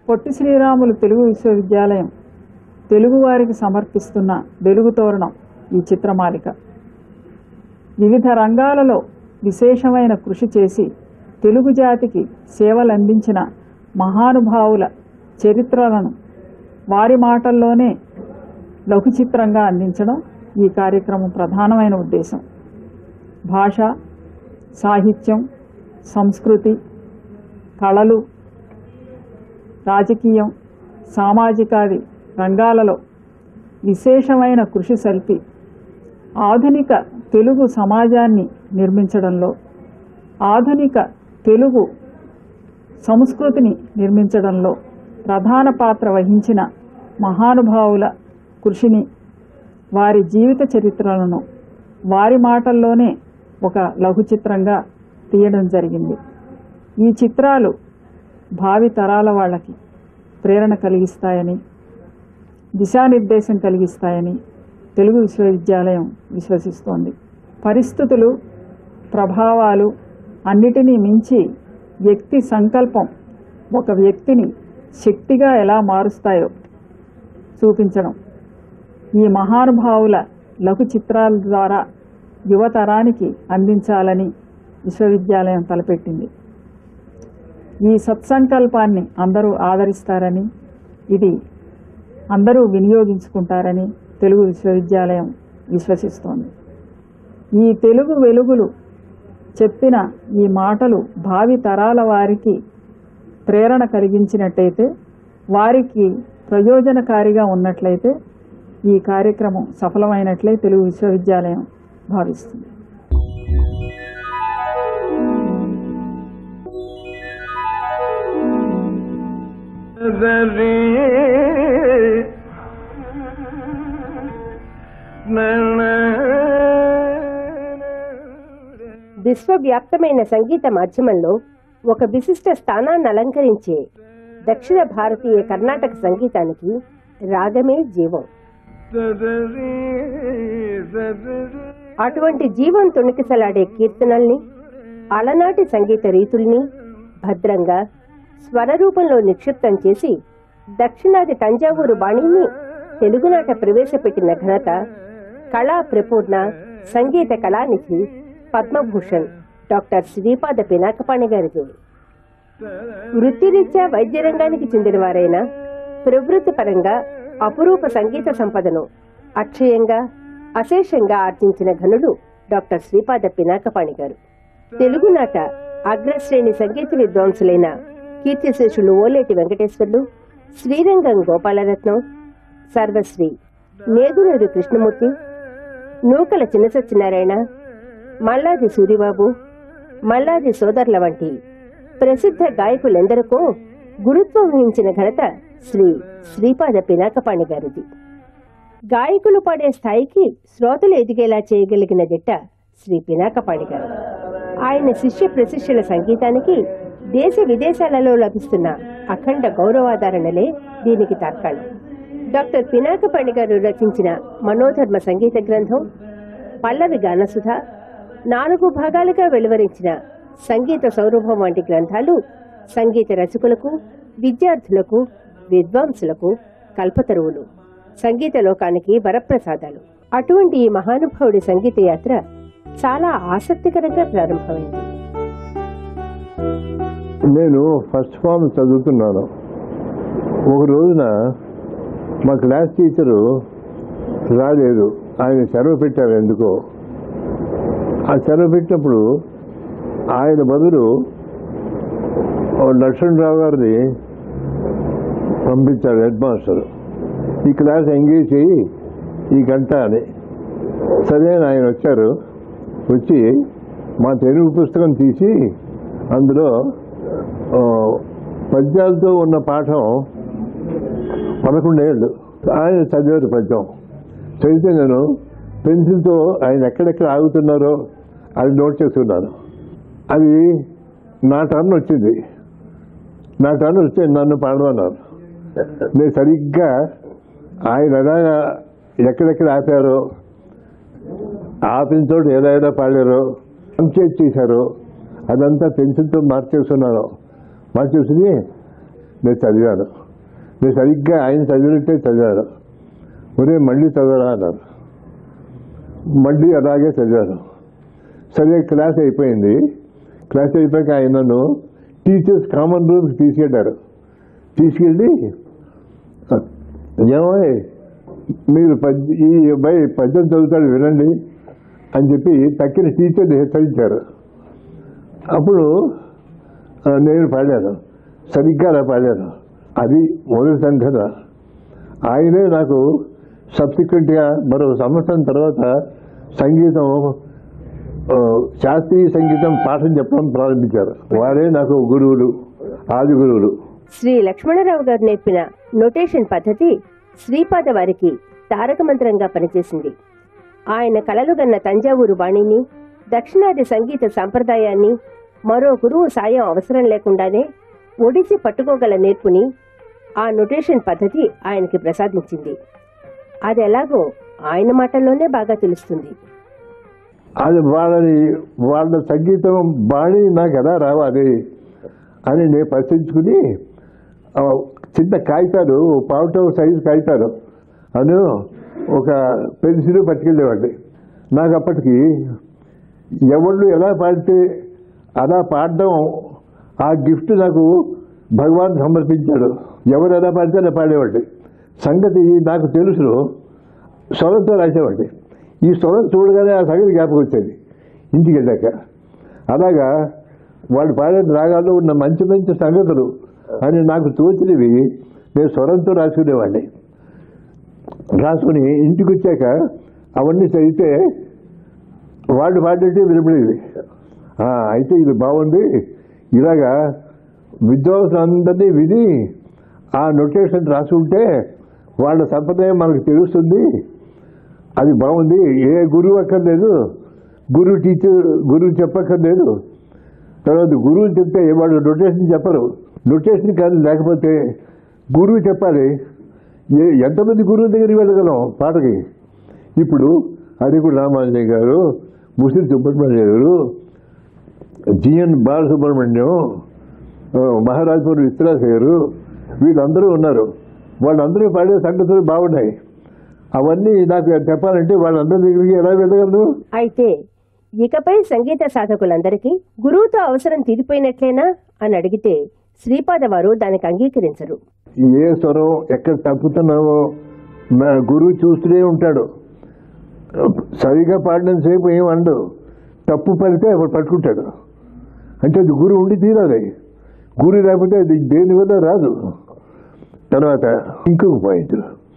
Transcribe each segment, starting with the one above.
పొట్టి శ్రీరాములు తెలుగు విశ్వవిద్యాలయం తెలుగువారికి సమర్పిస్తున్న వెలుగు తోరణం ఈ చిత్రమాలిక వివిధ రంగాలలో విశేషమైన కృషి చేసి తెలుగు జాతికి సేవలందించిన మహానుభావుల చరిత్రలను వారి మాటల్లోనే లఘు చిత్రంగా అందించడం ఈ కార్యక్రమం ప్రధానమైన ఉద్దేశం భాష సాహిత్యం సంస్కృతి కళలు రాజకీయం సామాజికాది రంగాలలో విశేషమైన కృషి సల్పి ఆధునిక తెలుగు సమాజాన్ని నిర్మించడంలో ఆధునిక తెలుగు సంస్కృతిని నిర్మించడంలో ప్రధాన పాత్ర వహించిన మహానుభావుల కృషిని వారి జీవిత చరిత్రలను వారి మాటల్లోనే ఒక లఘు చిత్రంగా తీయడం జరిగింది ఈ చిత్రాలు భావి తరాల వాళ్ళకి ప్రేరణ కలిగిస్తాయని దిశానిర్దేశం కలిగిస్తాయని తెలుగు విశ్వవిద్యాలయం విశ్వసిస్తోంది పరిస్థితులు ప్రభావాలు అన్నిటినీ మించి వ్యక్తి సంకల్పం ఒక వ్యక్తిని శక్తిగా ఎలా మారుస్తాయో చూపించడం ఈ మహానుభావుల లఘు చిత్రాల ద్వారా యువతరానికి అందించాలని విశ్వవిద్యాలయం తలపెట్టింది ఈ సత్సంకల్పాన్ని అందరూ ఆదరిస్తారని ఇది అందరూ వినియోగించుకుంటారని తెలుగు విశ్వవిద్యాలయం విశ్వసిస్తోంది ఈ తెలుగు వెలుగులు చెప్పిన ఈ మాటలు భావి తరాల వారికి ప్రేరణ కలిగించినట్టయితే వారికి ప్రయోజనకారిగా ఉన్నట్లయితే ఈ కార్యక్రమం సఫలమైనట్లే తెలుగు విశ్వవిద్యాలయం భావిస్తుంది విశ్వవ్యాప్తమైన సంగీత మాధ్యమంలో ఒక విశిష్ట స్థానాన్ని అలంకరించే దక్షిణ భారతీయ కర్ణాటక సంగీతానికి రాగమే జీవం అటువంటి జీవం తొణికిసలాడే కీర్తనల్ని అలనాటి సంగీత రీతుల్ని భద్రంగా స్వరరూపంలో నిక్షిప్తం చేసి దక్షిణాది తంజావూరు బాణిని తెలుగునాట ప్రవేశపెట్టిన ఘనత కళా ప్రపూర్ణ సంగీత కళానిధి పద్మభూషణ్ డాక్టర్ శ్రీపాద పినాకపాణి గారిది వృత్తిరీత్యా వైద్య రంగానికి చెందిన వారైనా ప్రవృత్తి పరంగా అపురూప సంగీత సంపదను అక్షయంగా అశేషంగా ఆర్జించిన ఘనుడు డాక్టర్ శ్రీపాద పినాకపాణి గారు తెలుగునాట అగ్రశ్రేణి సంగీత విద్వాంసులైన కీర్తిశేషులు ఓలేటి వెంకటేశ్వర్లు శ్రీరంగం గోపాలరత్నం సర్వశ్రీ నేదునూరి కృష్ణమూర్తి నూకల చిన్న సత్యనారాయణ మల్లాది సూరిబాబు మల్లాది సోదరుల వంటి ప్రసిద్ధ గాయకులెందరికో గురుత్వం వహించిన ఘనత శ్రీ శ్రీపాద పినాకపాణి గారిది గాయకులు పాడే స్థాయికి శ్రోతలు ఎదిగేలా చేయగలిగిన దిట్ట శ్రీ పినాకపాణి గారు ఆయన శిష్య ప్రశిష్యుల సంగీతానికి దేశ విదేశాలలో లభిస్తున్న అఖండ గౌరవాధారణలే దీనికి తార్కాణం డాక్టర్ పినాకపాణి గారు రచించిన మనోధర్మ సంగీత గ్రంథం పల్లవి గానసుధ నాలుగు భాగాలుగా వెలువరించిన సంగీత సౌరభం వంటి గ్రంథాలు సంగీత రచకులకు విద్యార్థులకు విద్వాంసులకు కల్పతరువులు సంగీత లోకానికి వరప్రసాదాలు అటువంటి ఈ మహానుభావుడి సంగీత యాత్ర చాలా ఆసక్తికరంగా ప్రారంభమైంది నేను ఫస్ట్ ఫామ్ చదువుతున్నాను ఒక రోజున మా క్లాస్ టీచరు రాలేదు ఆయన సెలవు పెట్టారు ఎందుకో ఆ సెలవు పెట్టినప్పుడు ఆయన బదులు ఓ లక్ష్మణరావు గారిని పంపించాడు హెడ్ మాస్టర్ ఈ క్లాస్ ఎంగేజ్ చేయి ఈ గంట అని సరే అని ఆయన వచ్చారు వచ్చి మా తెలుగు పుస్తకం తీసి అందులో ఆ, పద్యాలతో ఉన్న పాఠం పదకొండేళ్ళు ఆయన చదివారు పద్యం చదివితే నేను పెన్సిల్తో ఆయన ఎక్కడెక్కడ ఆగుతున్నారో అది నోట్ చేసుకున్నాను అది నా టర్న్ వచ్చింది నా టర్న్ వస్తే నన్ను పాడమన్నారు నేను సరిగ్గా ఆయన ఎలా ఎక్కడెక్కడ ఆపారో ఆపిన చోటు ఏదో ఏదో పాడారో పంచేట్ చేశారో అదంతా పెన్సిల్తో మార్చేస్తున్నాను మార్చేసి నేను చదివాను నేను సరిగ్గా ఆయన చదివినట్టే చదివాను ఒరే మళ్ళీ చదవరా అన్నారు మళ్ళీ అలాగే చదివాను సరే క్లాస్ అయిపోయింది క్లాస్ అయిపోయాక ఆయన నన్ను టీచర్స్ కామన్ రూమ్కి తీసుకెళ్ళారు తీసుకెళ్ళి ఏమో మీరు పద్య ఈ అబ్బాయి పద్యం చదువుతాడు వినండి అని చెప్పి తక్కిన టీచర్ని హెచ్చరించారు అప్పుడు ఆ, నేను పాడాను సరిగ్గా అలా పాడాను అది మొదటి సంఘటన ఆయనే నాకు సబ్సిక్వెంట్గా మరో సంవత్సరం తర్వాత సంగీతం ఆ, శాస్త్రీయ సంగీతం పాఠం చెప్పడం ప్రారంభించారు వారే నాకు గురువులు ఆది గురువులు శ్రీ లక్ష్మణరావు గారు నేర్పిన నొటేషన్ పద్ధతి శ్రీపాద వారికి తారక మంత్రంగా పనిచేసింది ఆయన కలలుగన్న తంజావూరు బాణిని దక్షిణాది సంగీత సాంప్రదాయాన్ని మరో గురువు సాయం అవసరం లేకుండానే ఒడిసి పట్టుకోగల నేర్పుని ఆ నొటేషన్ పద్ధతి ఆయనకి ప్రసాదించింది అది ఎలాగో ఆయన మాటల్లోనే బాగా తెలుస్తుంది అది వాళ్ళని వాళ్ళ సంగీతం బాణి నాకు ఎలా రావాలి అని నేను పరిశీలించుకుని ఆ, చిన్న కాగితాలు పావుటం సైజు కాగితాలు అను ఒక పెన్సిల్ పట్టుకెళ్ళేవాడిని నాకు అప్పటికి ఎవళ్ళు ఎలా పాడితే అలా పాడడం ఆ గిఫ్ట్ నాకు భగవాన్ సమర్పించాడు ఎవరు ఎలా పాడితే అలా పాడేవాడిని సంగతి నాకు తెలుసు స్వరంతో రాసేవాడిని ఈ స్వరం చూడగానే ఆ సంగతి జ్ఞాపకం వచ్చేది ఇంటికి వెళ్ళాక అలాగా వాళ్ళు పాడే రాగాల్లో ఉన్న మంచి మంచి సంగతులు అని నాకు తోచినవి నేను స్వరంతో రాసుకునేవాడిని రాసుకుని ఇంటికి వచ్చాక అవన్నీ చదివితే వాళ్ళు పాడేటి వినపడేది ఆ, అయితే ఇది బాగుంది ఇలాగా విద్వాంసులందరినీ విని ఆ నొటేషన్ రాసుకుంటే వాళ్ళ సంప్రదాయం మనకు తెలుస్తుంది అది బాగుంది ఏ గురువు అక్కర్లేదు గురువు టీచర్ గురువు చెప్పక్కర్లేదు తర్వాత గురువు చెప్తే వాళ్ళు నొటేషన్ చెప్పరు నొటేషన్ కానీ లేకపోతే గురువు చెప్పాలి ఏ ఎంతమంది గురువు దగ్గరికి వెళ్ళగలం పాటకి ఇప్పుడు అరికుడు రామానుజయ్య గారు ముసిరి సుబ్రహ్మణ్య గారు జిఎన్ బాలసుబ్రహ్మణ్యం ఆ, మహారాజపురం విశ్వాస గారు వీళ్ళందరూ ఉన్నారు వాళ్ళందరూ పాడే సంగతులు బాగున్నాయి అవన్నీ నాకు చెప్పాలంటే వాళ్ళందరి దగ్గరికి ఎలా వెళ్ళగలను అయితే ఇకపై సంగీత సాధకులందరికీ గురువుతో అవసరం తీరిపోయినట్లేనా అని అడిగితే శ్రీపాద వారు దానికి అంగీకరించరు ఏ స్వరం ఎక్కడ తప్పుతున్నావో నా గురువు చూస్తూనే ఉంటాడు సరిగా పాడిన సేపు ఏం అండు తప్పు పడితే అప్పుడు పట్టుకుంటాడు అంటే అది గురువు ఉండి తీరాలి గురువు లేకపోతే అది దేని వల్ల రాదు తర్వాత ఇంకొక పాయింట్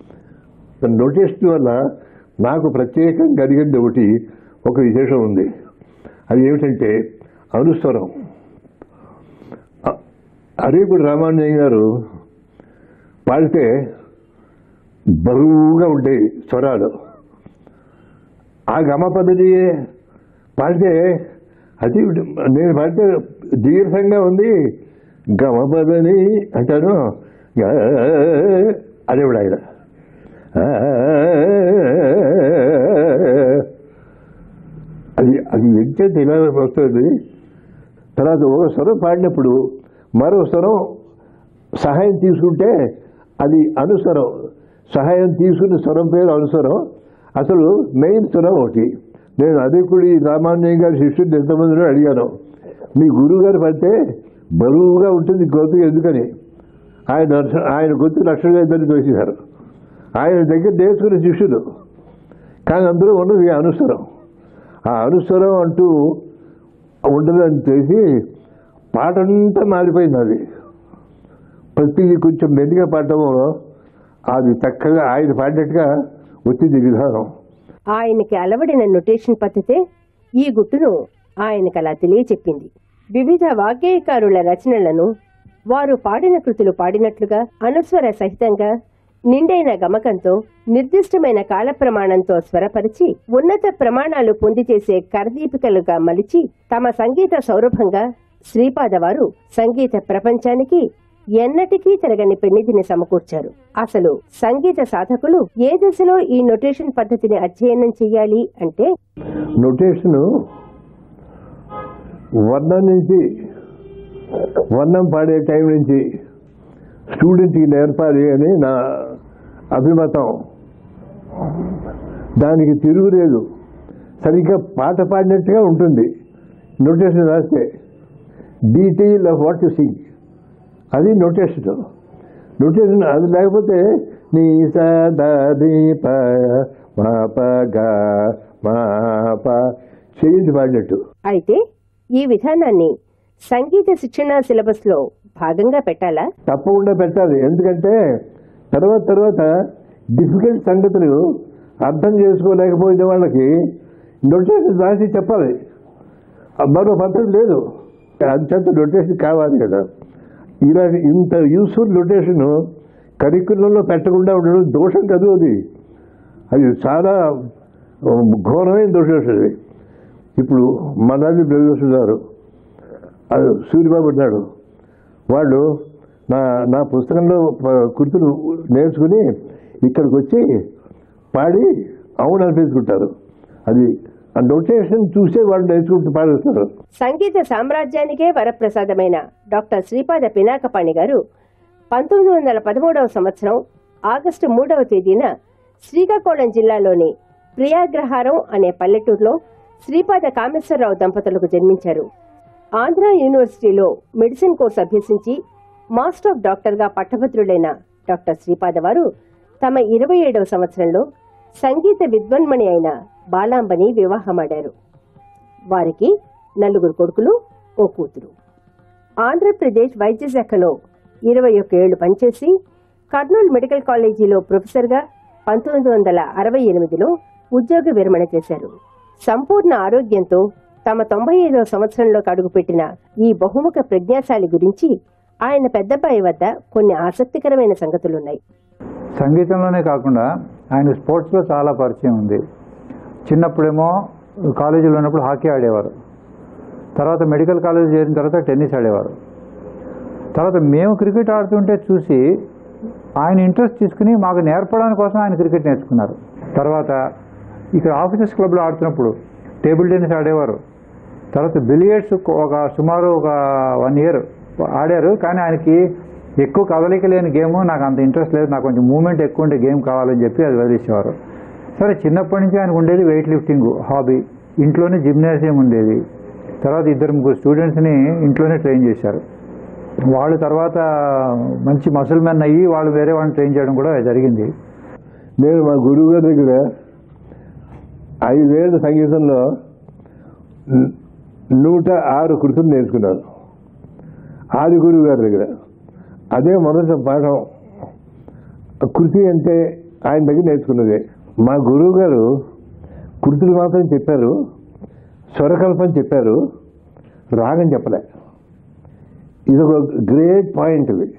నోటేషన్ వల్ల నాకు ప్రత్యేకంగా కలిగింది ఒకటి ఒక విశేషం ఉంది అది ఏమిటంటే అనుస్వరం అరేపుడు రామానుజయ్య గారు పాడితే బరువుగా ఉంటాయి స్వరాలు ఆ గమ పద్ధతియే పాడితే అది నేను పాడితే దీర్ఘంగా ఉంది గమ పదని అంటాను గా- అనేవాడు ఆయన ఆ, అది అది వింటే ఇలా వస్తుంది తర్వాత ఒక స్వరం పాడినప్పుడు మరో స్వరం సహాయం తీసుకుంటే అది అనుస్వరం సహాయం తీసుకున్న స్వరం పేరు అనుస్వరం అసలు మెయిన్ స్వరం ఒకటి నేను అధికుడి రామాన్యం గారి శిష్యుడు ఎంతమందినో అడిగాను మీ గురువు గారు పడితే బరువుగా ఉంటుంది గొంతు ఎందుకని ఆయన ఆయన గొంతు లక్షలుగా ఇద్దరిని తోసేశారు ఆయన దగ్గర నేర్చుకున్న శిష్యుడు కానీ అందరూ ఉన్నది అనుస్వరం ఆ అనుస్వరం అంటూ ఉండదని తెలిసి పాటంతా మారిపోయింది అది ప్రతిదీ కొంచెం మెల్లిగా పాడటము అది చక్కగా ఆయన పాడినట్టుగా వచ్చింది విధానం ఆయనకి అలవడిన నొటేషన్ పద్ధతే ఈ గుట్టును ఆయనకు అలా తెలియచెప్పింది వివిధ వాగ్గేయకారుల రచనలను వారు పాడిన కృతులు పాడినట్లుగా అనుస్వర సహితంగా నిండైన గమకంతో నిర్దిష్టమైన కాల ప్రమాణంతో స్వరపరిచి ఉన్నత ప్రమాణాలు పొంది చేసే కరదీపికలుగా మలిచి తమ సంగీత సౌరభంగా శ్రీపాద వారు సంగీత ప్రపంచానికి ఎన్నటికీ తిరగని పెన్నిధిని సమకూర్చారు అసలు సంగీత సాధకులు ఏ దశలో ఈ నొటేషన్ పద్ధతిని అధ్యయనం చెయ్యాలి అంటే నొటేషను వర్ణం నుంచి వర్ణం పాడే టైం నుంచి స్టూడెంట్కి నేర్పాలి అని నా అభిమతం దానికి తిరుగులేదు సరిగ్గా పాట పాడినట్టుగా ఉంటుంది నోటేషన్ రాస్తే detail of what you sing అది నోటేషన్ నోటేషన్ అది లేకపోతే నీ సీప మా ప గ మా ప చేయించి పాడినట్టు అయితే ఈ విధానాన్ని సంగీత శిక్షణ సిలబస్ లో భాగంగా పెట్టాలా తప్పకుండా పెట్టాలి ఎందుకంటే తర్వాత తర్వాత డిఫికల్ట్ సంగతులు అర్థం చేసుకోలేకపోయిన వాళ్ళకి నోటేషన్ రాసి చెప్పాలి మరో పద్ధతి లేదు అంత నోటేషన్ కావాలి కదా ఇలా ఇంత యూస్ఫుల్ నోటేషన్ కరికులంలో పెట్టకుండా ఉండడం దోషం కాదు అది అది చాలా ఘోరమైన దోషం అది ఇప్పుడు మనాలి ప్రవేశిస్తున్నారు అది సూర్యబాబు ఉన్నాడు వాళ్ళు నా నా పుస్తకంలో ప- కృతులు నేర్చుకుని ఇక్కడికి వచ్చి పాడి అవును అనిపించుకుంటారు అది ఆ నోటేషన్ చూసే వాళ్ళు నేర్చుకుంటూ పాడేస్తారు సంగీత సామ్రాజ్యానికే వరప్రసాదమైన డాక్టర్ శ్రీపాద పినాకపాణి గారు పంతొమ్మిది వందల పదమూడవ సంవత్సరం ఆగస్టు మూడవ తేదీన శ్రీకాకుళం జిల్లాలోని ప్రియాగ్రహారం అనే పల్లెటూరులో శ్రీపాద కామేశ్వరరావు దంపతులకు జన్మించారు ఆంధ్ర యూనివర్సిటీలో మెడిసిన్ కోర్సు అభ్యసించి మాస్టర్ ఆఫ్ డాక్టర్గా పట్టభద్రుడైన డాక్టర్ శ్రీపాద వారు తమ ఇరవై ఏడవ సంవత్సరంలో సంగీత విద్వన్మణి అయిన బాలాంబని వివాహమాడారు వారికి నలుగురు కొడుకులు ఓ కూతురు ఆంధ్రప్రదేశ్ వైద్య శాఖలో ఇరవై ఒక్క ఏళ్లు పనిచేసి కర్నూలు మెడికల్ కాలేజీలో ప్రొఫెసర్గా పంతొమ్మిది వందల అరవై ఎనిమిదిలో ఉద్యోగ విరమణ చేశారు సంపూర్ణ ఆరోగ్యంతో తమ తొంభై ఐదవ సంవత్సరంలోకి అడుగుపెట్టిన ఈ బహుముఖ ప్రజ్ఞాశాలి గురించి ఆయన పెద్దబ్బాయి వద్ద కొన్ని ఆసక్తికరమైన సంగతులున్నాయి సంగీతంలోనే కాకుండా ఆయన స్పోర్ట్స్లో చాలా పరిచయం ఉంది చిన్నప్పుడేమో కాలేజీలో ఉన్నప్పుడు హాకీ ఆడేవారు తర్వాత మెడికల్ కాలేజ్ చేరిన తర్వాత టెన్నిస్ ఆడేవారు తర్వాత మేము క్రికెట్ ఆడుతుంటే చూసి ఆయన ఇంట్రెస్ట్ తీసుకుని మాకు నేర్పడానికి కోసం ఆయన క్రికెట్ నేర్చుకున్నారు తర్వాత ఇక్కడ ఆఫీసర్స్ క్లబ్లో ఆడుతున్నప్పుడు టేబుల్ టెన్నిస్ ఆడేవారు తర్వాత బిలియర్డ్స్ ఒక సుమారు ఒక వన్ ఇయర్ ఆడారు కానీ ఆయనకి ఎక్కువ కదలిక లేని గేమ్ నాకు అంత ఇంట్రెస్ట్ లేదు నాకు కొంచెం మూమెంట్ ఎక్కువ ఉండే గేమ్ కావాలని చెప్పి అది వదిలేసేవారు సరే చిన్నప్పటి నుంచి ఆయనకు ఉండేది వెయిట్ లిఫ్టింగ్ హాబీ ఇంట్లోనే జిమ్నాసియం ఉండేది తర్వాత ఇద్దరు ముగ్గురు స్టూడెంట్స్ని ఇంట్లోనే ట్రైన్ చేశారు వాళ్ళు తర్వాత మంచి మసుల్ మెన్ అయ్యి వాళ్ళు వేరే వాళ్ళని ట్రైన్ చేయడం కూడా జరిగింది నేను మా గురువు గారి దగ్గర ఐదేళ్ళ సంగీతంలో న- నూట ఆరు కృతులు నేర్చుకున్నాను ఆది గురువు గారి దగ్గర అదే మొదటి పాఠం కృతి అంటే ఆయన దగ్గర నేర్చుకున్నదే మా గురువు గారు కృతులు మాత్రం చెప్పారు స్వరకల్పం చెప్పారు రాగం చెప్పలే ఇది ఒక గ్రేట్ పాయింట్ ఇది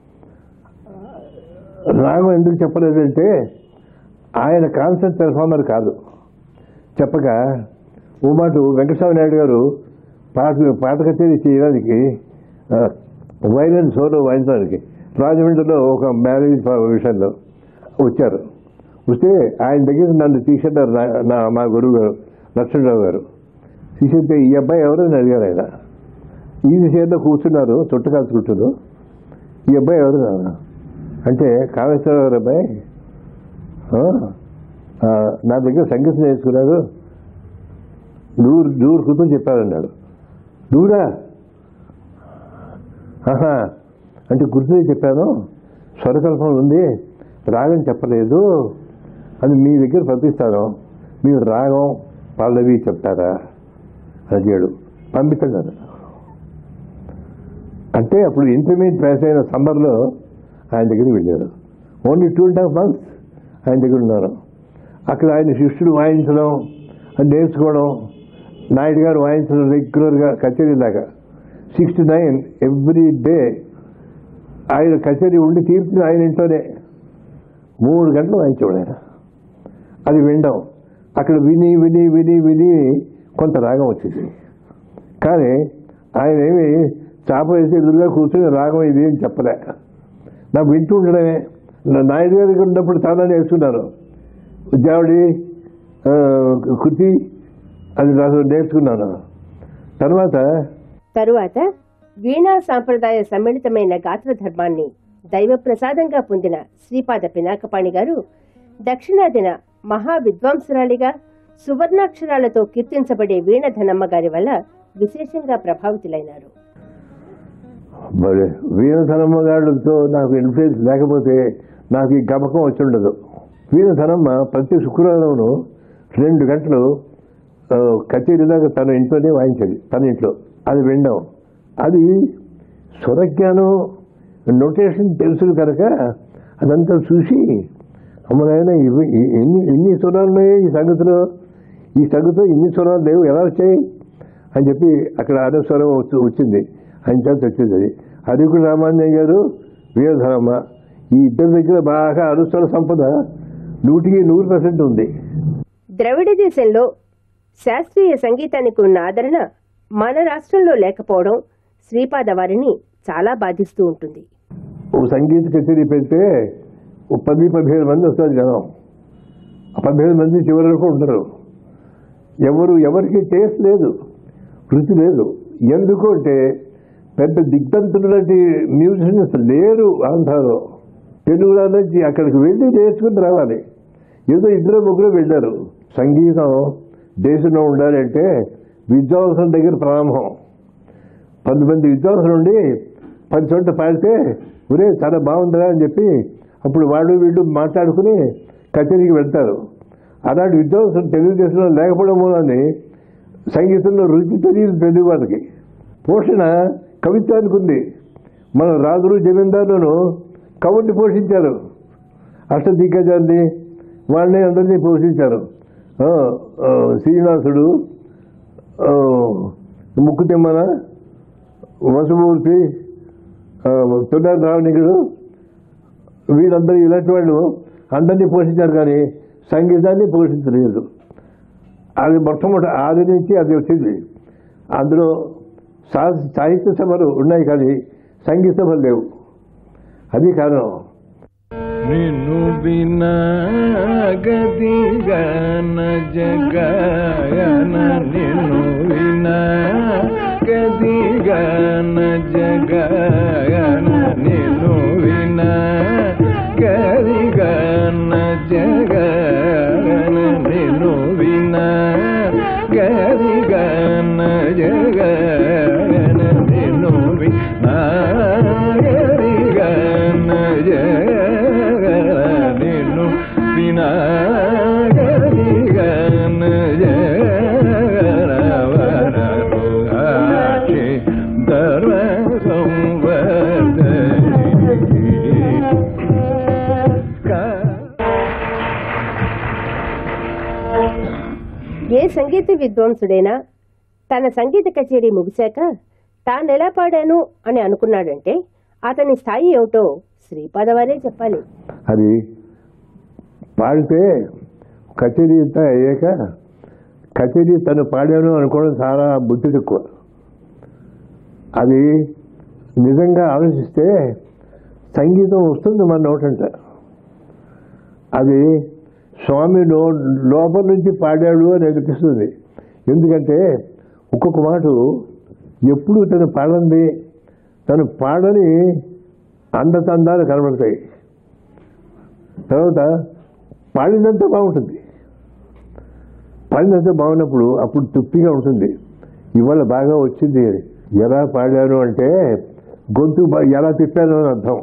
రాగం ఎందుకు చెప్పలేదంటే ఆయన కాన్సర్ట్ పెర్ఫార్మర్ కాదు చెప్పక ఓ మాట వెంకటస్వామి నాయుడు గారు పాట పాట కచేరీ చేయడానికి ఆ, వైలెన్ సోలో వాయించడానికి రాజమండ్రిలో ఒక మ్యారేజ్ విషయంలో వచ్చారు వస్తే ఆయన దగ్గర నన్ను తీసుకెళ్ళారు నా- నా మా గురువు గారు లక్ష్మణరావు గారు తీసుకెళ్తే ఈ అబ్బాయి ఎవరని అడిగారు ఆయన ఈ చేతిలో కూర్చున్నారు చుట్ట కాల్చుకుంటున్నారు ఈ అబ్బాయి ఎవరు నాన్న? అంటే కామేశ్వరరావు గారు అబ్బాయి "ఆ, ఆ, నా దగ్గర సంగీతం నేర్చుకున్నారు నూరు నూరు కృతం చెప్పారన్నాడు నూరా ఆహా అంటే గుర్తునే చెప్పాను స్వరకల్పం ఉంది రాగం చెప్పలేదు అది మీ దగ్గర పంపిస్తాను మీరు రాగం పల్లవి చెప్తారా అని అడిగాడు పంపిస్తాను అంటే అప్పుడు ఇంటర్మీడియట్ పాస్ అయిన సమ్మర్లో ఆయన దగ్గరికి వెళ్ళారు only two and half months ఆయన దగ్గర ఉన్నారు అక్కడ ఆయన శిష్యుడు వాయించడం అది నేర్చుకోవడం నాయుడు గారు వాయించడం రెగ్యులర్గా కచేరీలాగా six to nine every day ఆయన కచేరీ ఉండి తీర్చిన ఆయన ఇంట్లోనే మూడు గంటలు వాయించేవాడు ఆయన అది వినడం అక్కడ విని విని విని విని కొంత రాగం వచ్చింది కానీ ఆయన ఏమి చాప వేసి ఎదురుగా కూర్చొని రాగం ఇది అని చెప్పలే నాకు వింటూ ఉండడమే నా- నాయుడు గారి దగ్గర ఉన్నప్పుడు చాలా నేర్చుకున్నాను జావడి కుర్తి అది నాకు నేర్చుకున్నాను తర్వాత తరువాత వీణా సాంప్రదాయ సమ్మిళితమైన గాత్ర ధర్మాన్ని దైవ ప్రసాదంగా పొందిన శ్రీపాద పినాకపాణి గారు దక్షిణాదిన మహా విద్వాంసురాలిగా సువర్ణాక్షరాలతో కీర్తించబడే వీణధనమ్మ గారి వల్ల విశేషంగా ప్రభావితులైనారు మరి వీణధనమ్మ గారితో నాకు ఇన్ఫ్లుయెన్స్ లేకపోతే నాకు ఈ గమకం వచ్చి ఉండదు వీణధనమ్మ ప్రతి శుక్రవారం రెండు గంటలు ఆ, కచేరీలాగా తన ఇంట్లోనే వాయించేది తన ఇంట్లో అది వినడం అది స్వరజ్ఞానం నోటేషన్ తెలుసు కనుక అదంతా చూసి అమ్మనాయన ఇవి ఇ- ఎన్ని ఎన్ని స్వరాలు ఉన్నాయి ఈ సంగతిలో ఈ సంగతిలో ఇన్ని స్వరాలు లేవు ఎలా వచ్చాయి అని చెప్పి అక్కడ అనుస్వరం వచ్చి- వచ్చింది ఆయన చేత వచ్చింది అది అరికుడు రామాంజన్ గారు వీరధరమ్మ ఈ ఇద్దరి దగ్గర బాగా అనుస్వర సంపద నూటికి నూరు పర్సెంట్ ఉంది ద్రవిడ దేశంలో శాస్త్రీయ సంగీతానికి ఉన్న ఆదరణ మన రాష్ట్రంలో లేకపోవడం శ్రీపాద వారిని చాలా బాధిస్తూ ఉంటుంది ఒక సంగీత కచేరీ పెడితే ఒక పది పదిహేను మంది వస్తారు జనం ఆ పదిహేను మంది చివరి వరకు ఉండరు ఎవరు ఎవరికి టేస్ట్ లేదు రుచి లేదు ఎందుకు అంటే పెద్ద దిగ్ధంతున్నటువంటి మ్యూజిషియన్స్ లేరు ఆంధ్రాలో తెలుగు నుంచి అక్కడికి వెళ్ళి నేర్చుకుని రావాలి ఏదో ఇద్దరు ముగ్గురు వెళ్ళారు సంగీతం దేశంలో ఉండాలంటే విద్వాంసుల దగ్గర ప్రారంభం పది మంది విద్వాంసులు ఉండి పది చోట్ల పాడితే ఒరే చాలా బాగుంటుందా అని చెప్పి అప్పుడు వాడు వీళ్ళు మాట్లాడుకుని కచేరీకి వెళ్తారు అలాంటి విద్వాంసులు తెలుగుదేశంలో లేకపోవడం మూలాన్ని సంగీతంలో రుచి తెలియదు తెలుగు వాళ్ళకి పోషణ కవిత్వానికి ఉంది మన రాజులు జమీందారులను కవుల్ని పోషించారు అష్టదిగ్గజాన్ని వాళ్ళని అందరినీ పోషించారు ఆ, ఆ, శ్రీనివాసుడు ఆ, ముక్కు తిమ్మన వసుమూర్తి తొండర రావణికుడు వీళ్ళందరూ ఇలాంటి వాళ్ళు అందరినీ పోషించారు కానీ సంగీతాన్ని పోషించలేదు అది మొట్టమొదటి ఆది నుంచి అది వచ్చింది అందులో సా సాహిత్య సభలు ఉన్నాయి కానీ సంగీత సభలు లేవు అది కారణం నిన్ను బినా గదిగాన జగాయన నిన్ను వినా గదిగాన జగాయన నిన్ను వినా గదిగాన జగాయన నిన్ను వినా గదిగాన జగాయన నిన్ను వినా గదిగాన జగాయన నిన్ను వినా గదిగాన జగాయన వరరుగాచి ధర్మ ఏ సంగీత విద్వాంసుడైనా తన సంగీత కచేరీ ముగిశాక తానెలా పాడాను అని అనుకున్నాడంటే అతని స్థాయి ఏమిటో శ్రీపాద వారే చెప్పాలి అది పాడితే కచేరీ అంతా అయ్యాక కచేరీ తను పాడాను అనుకోవడం చాలా బుద్ధి తక్కువ అది నిజంగా ఆలోచిస్తే సంగీతం వస్తుంది మన నోటంట అది స్వామి నో లోపల నుంచి పాడాడు అని అనిపిస్తుంది ఎందుకంటే ఒక్కొక్క మాట ఎప్పుడు తను పాడంది తను పాడని అందతందాలు కనబడతాయి తర్వాత పాడినంత బాగుంటుంది పాడినంత బాగున్నప్పుడు అప్పుడు తృప్తిగా ఉంటుంది ఇవాళ బాగా వచ్చింది ఎలా పాడాను అంటే గొంతు బా- ఎలా తిప్పాను అని అర్థం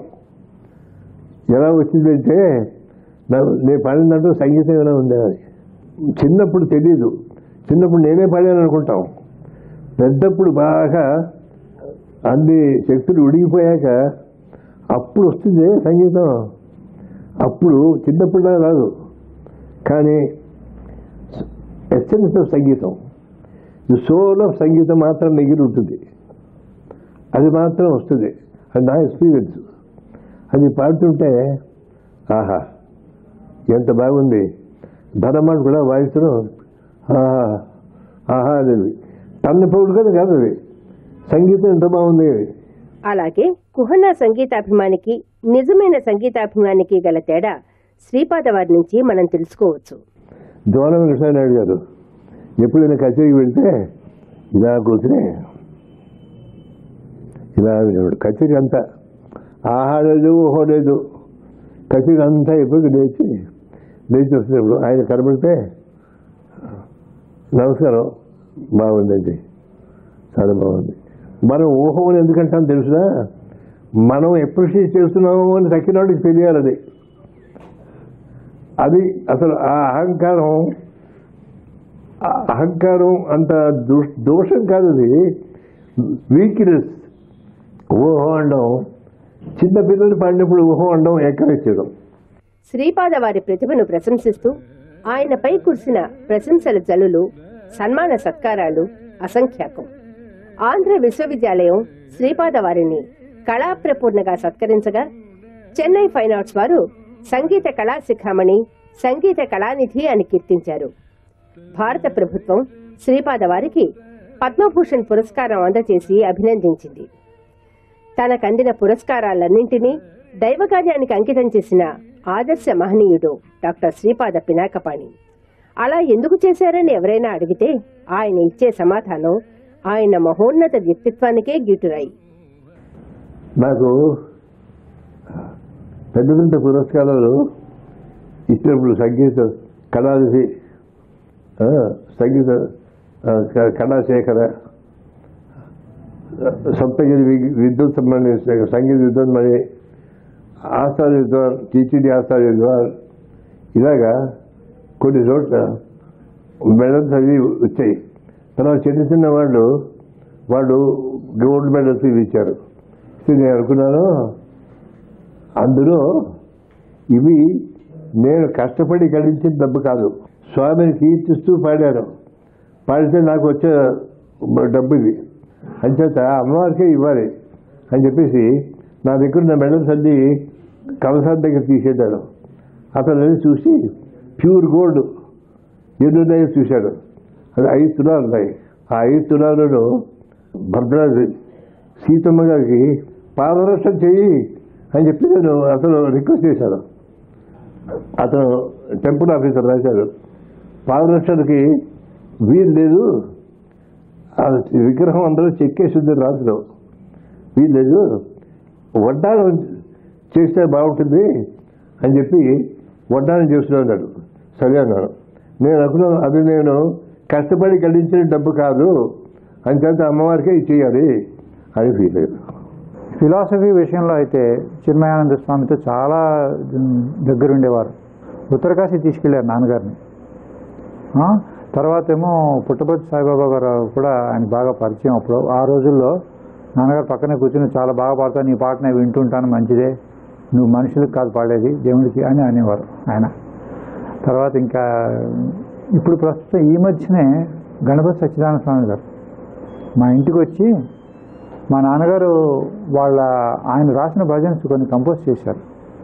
ఎలా వచ్చిందంటే నా- నేను పాడినంటూ సంగీతం ఏమైనా ఉందా అని చిన్నప్పుడు తెలియదు చిన్నప్పుడు నేనే పాడాను అనుకుంటాం పెద్దప్పుడు బాగా అన్ని శక్తులు ఉడిగిపోయాక అప్పుడు వస్తుంది సంగీతం అప్పుడు చిన్నప్పుడు రాదు కానీ ఎస్సెన్స్ ఆఫ్ సంగీతం సోల్ ఆఫ్ సంగీతం మాత్రం మిగిలి ఉంటుంది అది మాత్రం వస్తుంది అది నా ఎక్స్పీరియన్స్ అది పాడుతుంటే ఆహా ఎంత బాగుంది ధనమాన్ కూడా వాయించడం ఆహా ఆహా అనేది తన పౌడు కదా కాదు అది సంగీతం ఎంత బాగుంది అలాగే కుహన సంగీతాభిమానికి నిజమైన సంగీతాభిమానికి గల తేడా శ్రీపాద వారి నుంచి మనం తెలుసుకోవచ్చు జోన వెంకటనాయుడు గారు ఎప్పుడైనా కచేరీకి వెళ్తే ఇలా కూర్చుని ఇలా వినేవాడు కచేరీ అంతా ఆహారం లేదు ఊహో లేదు కసిగా అంతా అయిపోయి లేచి లేచి వస్తున్నప్పుడు ఆయన కనబడితే నమస్కారం బాగుందండి చాలా బాగుంది మనం ఊహం ఎందుకంటాం తెలుసునా మనం ఎప్రిషియేట్ చేస్తున్నాము అని తక్కినోడికి తెలియాలి అది అసలు ఆ అహంకారం ఆ అహంకారం అంత దో- దోషం కాదు అది వీక్నెస్ ఊహ అండం చిన్న పిల్లలు పాడినప్పుడు ఊహ అండం ఎంకరేజ్ చేయడం శ్రీపాద వారి ప్రతిభను ప్రశంసిస్తూ ఆయనపై కురిసిన ప్రశంసల జల్లులు సన్మాన సత్కారాలు అసంఖ్యాకం ఆంధ్ర విశ్వవిద్యాలయం శ్రీపాద వారిని కళాప్రపూర్ణగా సత్కరించగా చెన్నై ఫైన్ ఆర్ట్స్ వారు సంగీత కళా శిఖామణి సంగీత కళానిధి అని కీర్తించారు భారత ప్రభుత్వం శ్రీపాద వారికి పద్మభూషణ్ పురస్కారం అందజేసి అభినందించింది తనకందిన పురస్కారాలన్నింటినీ దైవకార్యానికి అంకితం చేసిన ఆదర్శ మహనీయుడు డాక్టర్ శ్రీపాద పినాకపాణి అలా ఎందుకు చేశారని ఎవరైనా అడిగితే ఆయన ఇచ్చే సమాధానం ఆయన మహోన్నత వ్యక్తిత్వానికే గీటురాయి నాకు పెద్ద పెద్ద పురస్కారాలు ఇచ్చినప్పుడు సంగీత కళానిధి ఆ, సంగీత ఆ, క- కళాశేఖర సప్తగిరి వి- విద్యుత్ సంబంధి సంగీత విద్వాన్ మరి ఆస్థాన విద్వాన్ టీటీడీ ఆస్థాన విద్వాన్ ఇలాగా కొన్ని చోట్ల మెడల్స్ అవి వచ్చాయి తర్వాత చిన్న చిన్న వాళ్ళు వాళ్ళు గోల్డ్ మెడల్స్ ఇవి ఇచ్చారు ఇది నేను అనుకున్నాను అందులో ఇవి నేను కష్టపడి గడించిన డబ్బు కాదు స్వామిని కీర్తిస్తూ పాడాను పాడితే నాకు వచ్చే డబ్బు ఇది అంచేత అమ్మవారికే ఇవ్వాలి అని చెప్పేసి నా దగ్గర ఉన్న మెడల్స్ అన్ని కవసాల దగ్గర తీసేశాడు అతను వెళ్ళి చూసి ప్యూర్ గోల్డ్ ఎన్ని ఉన్నాయో చూశాడు అది ఐదు తులాలు ఉన్నాయి ఆ ఐదు తులాలను భద్రాద్రి సీతమ్మ గారికి పాదరక్షణ చెయ్యి అని చెప్పి నేను అతను రిక్వెస్ట్ చేశాను అతను టెంపుల్ ఆఫీసర్ రాశాడు పాదరక్షణకి వీలు లేదు ఆ విగ్రహం అందరూ చెక్కేసింది రాత్రిలో వీలు లేదు వడ్డానం చేస్తే బాగుంటుంది అని చెప్పి వడ్డానం చేస్తున్నాడు అన్నాడు సరే అన్నాను నేను అనుకున్నాను అది నేను కష్టపడి గడించిన డబ్బు కాదు అంచేత అమ్మవారికే ఇచ్చేయాలి అని ఫీల్ అయ్యాను ఫిలాసఫీ విషయంలో అయితే చిన్మయానంద స్వామితో చాలా దగ్గర ఉండేవారు ఉత్తరకాశీ తీసుకెళ్లారు నాన్నగారిని ఆ, తర్వాత ఏమో పుట్టపర్తి సాయిబాబా గారు కూడా ఆయన బాగా పరిచయం అప్పుడు ఆ రోజుల్లో నాన్నగారు పక్కనే కూర్చుని చాలా బాగా పాడతాను నీ పాట నేను వింటుంటాను మంచిదే నువ్వు మనుషులకు కాదు పాడేది దేవుడికి అని అనేవారు ఆయన తర్వాత ఇంకా ఇప్పుడు ప్రస్తుతం ఈ మధ్యనే గణపతి సత్యనారాయణ స్వామి గారు మా ఇంటికి వచ్చి మా నాన్నగారు వాళ్ళ ఆయన రాసిన భజన్స్ కొన్ని కంపోజ్ చేశారు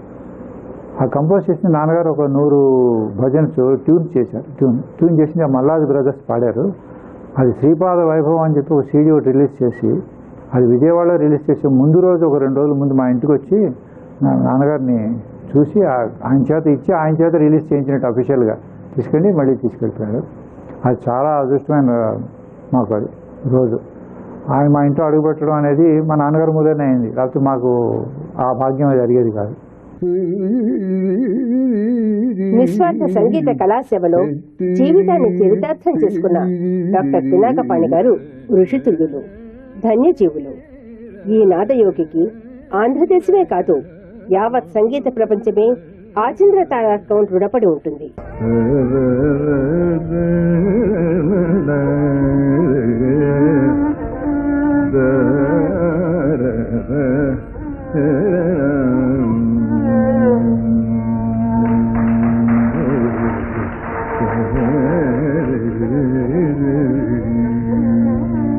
ఆ కంపోజ్ చేసిన నాన్నగారు ఒక నూరు భజన్స్ ట్యూన్ చేశారు ట్యూన్ ట్యూన్ చేసి ఆ మల్లాది బ్రదర్స్ పాడారు అది శ్రీపాద వైభవం అని చెప్పి ఒక సీడీ ఒకటి రిలీజ్ చేసి అది విజయవాడలో రిలీజ్ చేసి ముందు రోజు ఒక రెండు రోజుల ముందు మా ఇంటికి వచ్చి నా నాన్నగారిని చూసి ఆ- ఆయన చేత ఇచ్చి ఆయన చేత రిలీజ్ చేయించినట్టు అఫీషియల్గా తీసుకెళ్ళి మళ్ళీ తీసుకెళ్ళిపోయాడు అది చాలా అదృష్టమైన మాకు అది రోజు ఆయన మా ఇంట్లో అడుగుపెట్టడం అనేది మా నాన్నగారి మూలనే అయింది లేకపోతే మాకు ఆ భాగ్యం జరిగేది కాదు నిస్వార్థ సంగీత కళాసేవలో జీవితాన్ని చరితార్థం చేసుకున్న డాక్టర్ పినాకపాణి గారు ఋషితుల్యులు ధన్యజీవులు ఈ నాదయోగికి ఆంధ్రదేశమే కాదు యావత్ సంగీత ప్రపంచమే ఆచంద్ర తారకం రుణపడి ఉంటుంది Thank you.